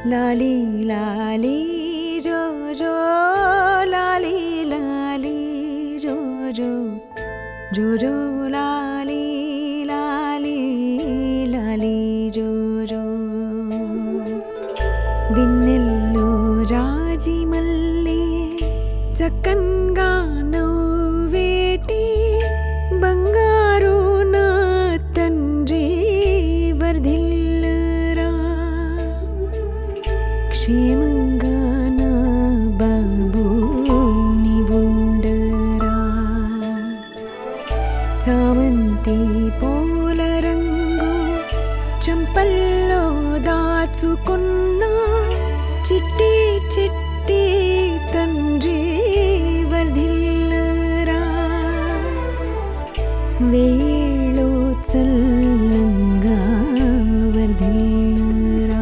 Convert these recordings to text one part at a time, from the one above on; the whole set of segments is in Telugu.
లాలి లాలి జో జో లాలి లాలి జో జో జో జో లాలి లాలి లాలి జో జో విన్నెల్లో రాజి మల్లె చక్కన్గా నవ్వేటి బంగారు నా తండ్రి వర్ధిల్లురా క్షేమంగా నా బాబు నీవుండరా చామంతి పూల రంగు చంపల్లో దాచుకున్న చిట్టి చిట్టి తండ్రి వర్ధిల్లరా వేళో చల్లంగా వర్ధిల్లరా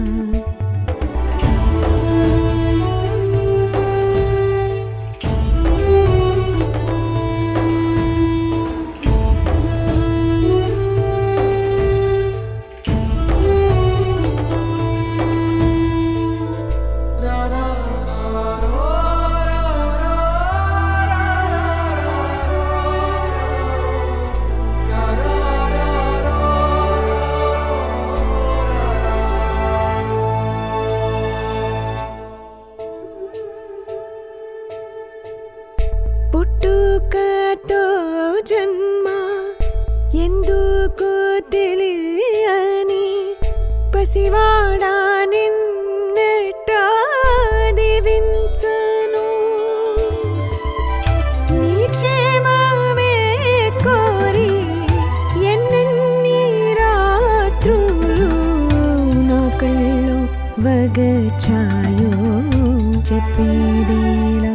పుట్టుకతో జన్మ ఎందుకు తెలియని పసివాడా నిన్నెట్ట దీవించను నీ క్షేమమే కోరి ఎన్నెన్ని రాత్రులు నా కళ్ళు వగచాయో చెప్పేదేలా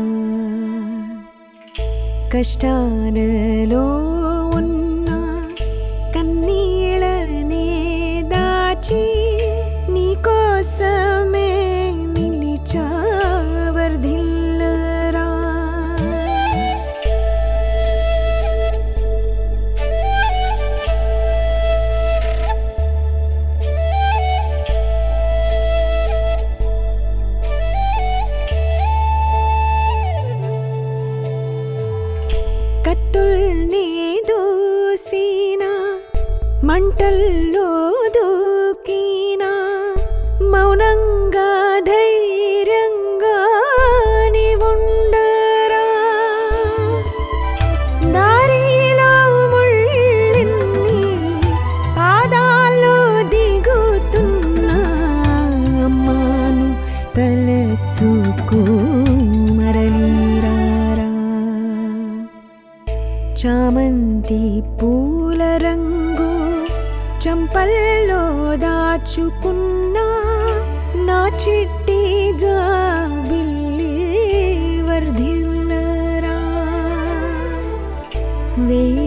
కష్టాలలో ఉన్న కన్నీళ్ళనే దాచి నీకోసమే నిలిచా వర్ధిల్లరా కత్తుల్ని దూసిన మంటల్లో దూకిన మౌనంగా ధైర్యంగా నీవుండరా దారిలో ముళ్ళిన్ని పాదాల్లో దిగుతున్న అమ్మాను తలచుకో మరలిరారా చామంతి పూల రంగు చంపల్లో దాచుకున్న నా చిట్టి జాబిల్లి వర్ధిల్లరా వెయ్యి